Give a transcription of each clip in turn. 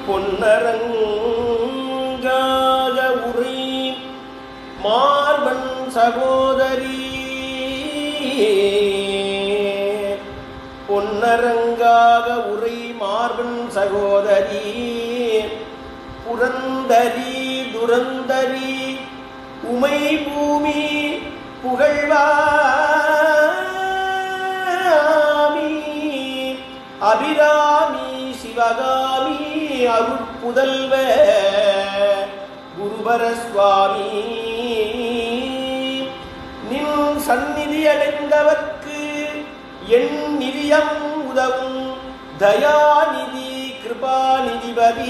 பொன்னரங்காக உரை மார்பன் சகோதரி பொன்னரங்காக உரை மார்பன் சகோதரி புரந்தரி துரந்தரி உமை பூமி புகழ்வாமி அபிராமி சிவகாமி அருட்புதல்வ குருபர சுவாமி நின் சந்நிதி அடைந்தவர்க்கு என் நிதியம் உதவும் தயாநிதி கிருபாநிதிபதி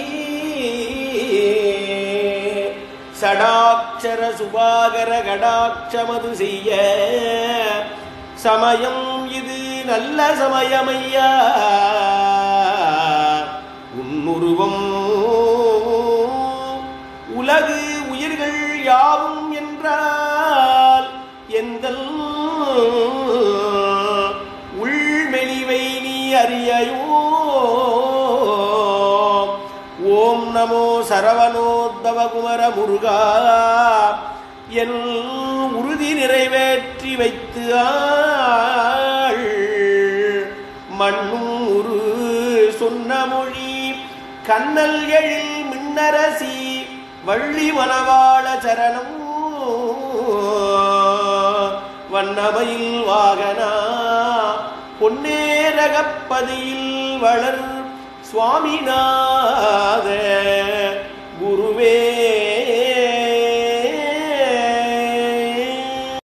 சடாட்சர சுபாகர கடாட்சமது செய்ய சமயம் இது நல்ல சமயமையா உன்னுருவம் உலகு உயிர்கள் யாவும் என்றால் எந்தல் உள்மெலிவை நீ அறியையோ ஓம் நமோ சரவணோத்தவ குமர முருகா என் உறுதி நிறைவேற்றி வைத்து ஆள் மண்ணும் உரு சொன்ன மொழி கண்ணல் எழில் மின்னரசி வள்ளி மணவாள சரணம் வண்ணமையில் வாகனா பொன்னேரகப்பதியில் வளர் சுவாமிநாத குருவே